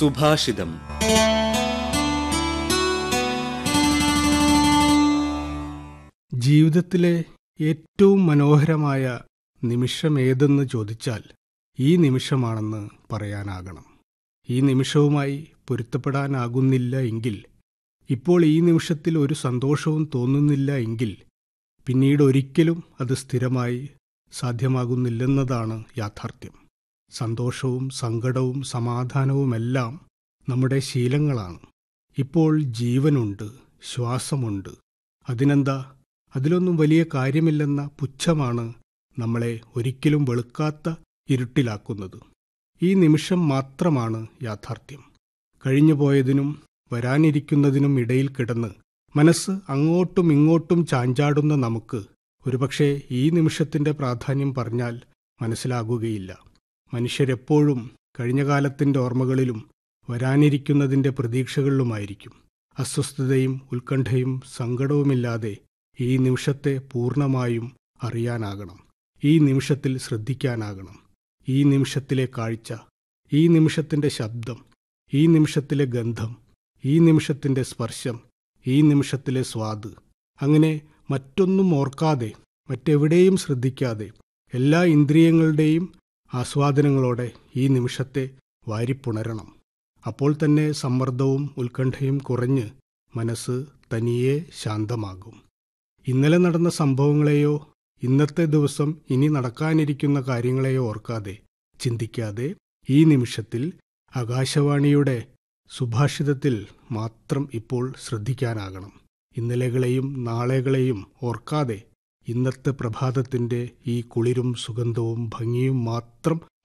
സുഭാഷിതം ജീവിതത്തിലെ ഏറ്റവും മനോഹരമായ നിമിഷം ഏതെന്ന് ചോദിച്ചാൽ ഈ നിമിഷമാണെന്ന് പറയാനാകണം ഈ നിമിഷവുമായി പൊരുത്തപ്പെടാനാകുന്നില്ല എങ്കിൽ ഇപ്പോൾ ഈ നിമിഷത്തിൽ ഒരു സന്തോഷവും തോന്നുന്നില്ല എങ്കിൽ പിന്നീട് ഒരിക്കലും അത് സ്ഥിരമായി സാധ്യമാകുന്നില്ലെന്നതാണ് യാഥാർത്ഥ്യം സന്തോഷവും സങ്കടവും സമാധാനവുമെല്ലാം നമ്മുടെ ശീലങ്ങളാണ് ഇപ്പോൾ ജീവനുണ്ട് ശ്വാസമുണ്ട് അതിനെന്താ അതിലൊന്നും വലിയ കാര്യമില്ലെന്ന പുച്ഛമാണ് നമ്മളെ ഒരിക്കലും വെളുക്കാത്ത ഇരുട്ടിലാക്കുന്നത് ഈ നിമിഷം മാത്രമാണ് യാഥാർത്ഥ്യം കഴിഞ്ഞുപോയതിനും വരാനിരിക്കുന്നതിനും ഇടയിൽ കിടന്ന് മനസ്സ് അങ്ങോട്ടും ഇങ്ങോട്ടും ചാഞ്ചാടുന്ന നമുക്ക് ഒരുപക്ഷെ ഈ നിമിഷത്തിന്റെ പ്രാധാന്യം പറഞ്ഞാൽ മനസ്സിലാകുകയില്ല മനുഷ്യരെപ്പോഴും കഴിഞ്ഞ കാലത്തിന്റെ ഓർമ്മകളിലും വരാനിരിക്കുന്നതിന്റെ പ്രതീക്ഷകളിലുമായിരിക്കും അസ്വസ്ഥതയും ഉത്കണ്ഠയും സങ്കടവുമില്ലാതെ ഈ നിമിഷത്തെ പൂർണ്ണമായും അറിയാനാകണം ഈ നിമിഷത്തിൽ ശ്രദ്ധിക്കാനാകണം ഈ നിമിഷത്തിലെ കാഴ്ച ഈ നിമിഷത്തിന്റെ ശബ്ദം ഈ നിമിഷത്തിലെ ഗന്ധം ഈ നിമിഷത്തിന്റെ സ്പർശം ഈ നിമിഷത്തിലെ സ്വാദ് അങ്ങനെ മറ്റൊന്നും ഓർക്കാതെ മറ്റെവിടെയും ശ്രദ്ധിക്കാതെ എല്ലാ ഇന്ദ്രിയങ്ങളുടെയും ആസ്വാദനങ്ങളോടെ ഈ നിമിഷത്തെ വാരിപ്പുണരണം അപ്പോൾ തന്നെ സമ്മർദ്ദവും ഉത്കണ്ഠയും കുറഞ്ഞ് മനസ്സ് തനിയെ ശാന്തമാകും ഇന്നലെ നടന്ന സംഭവങ്ങളെയോ ഇന്നത്തെ ദിവസം ഇനി നടക്കാനിരിക്കുന്ന കാര്യങ്ങളെയോ ഓർക്കാതെ ചിന്തിക്കാതെ ഈ നിമിഷത്തിൽ ആകാശവാണിയുടെ സുഭാഷിതത്തിൽ മാത്രം ഇപ്പോൾ ശ്രദ്ധിക്കാനാകണം ഇന്നലെകളെയും നാളെകളെയും ഓർക്കാതെ ഇന്നത്തെ പ്രഭാതത്തിന്റെ ഈ കുളിരും സുഗന്ധവും ഭംഗിയും മാത്രം